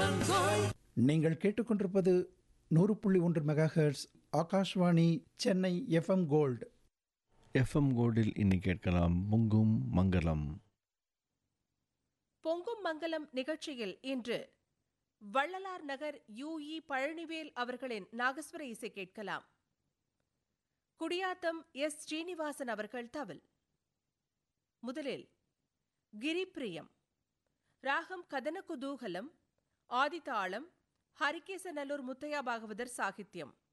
நீங்கள் கேட்டுக்கொண்டிருப்பது நூறு புள்ளி ஒன்று megahertz Akashvani Chennai FM gold FM கோல்டில் இன்னைக்கு கேட்கலாம் பொங்கும் மங்களம் பொங்கும் மங்கலம் நிகழ்ச்சியில் இன்று வள்ளலார் நகர் யூஇ பழனிவேல் அவர்களின் நாகஸ்வர இசை கேட்கலாம் குடியாத்தம் எஸ் ஸ்ரீனிவாசன் அவர்கள் தவில் முதலில் கிரிப்பிரியம் ராகம் கதன குதூகலம் ஆதிதாளம் ஹரிகேசநல்லூர் முத்தையா பாகவதர் சாகித்யம்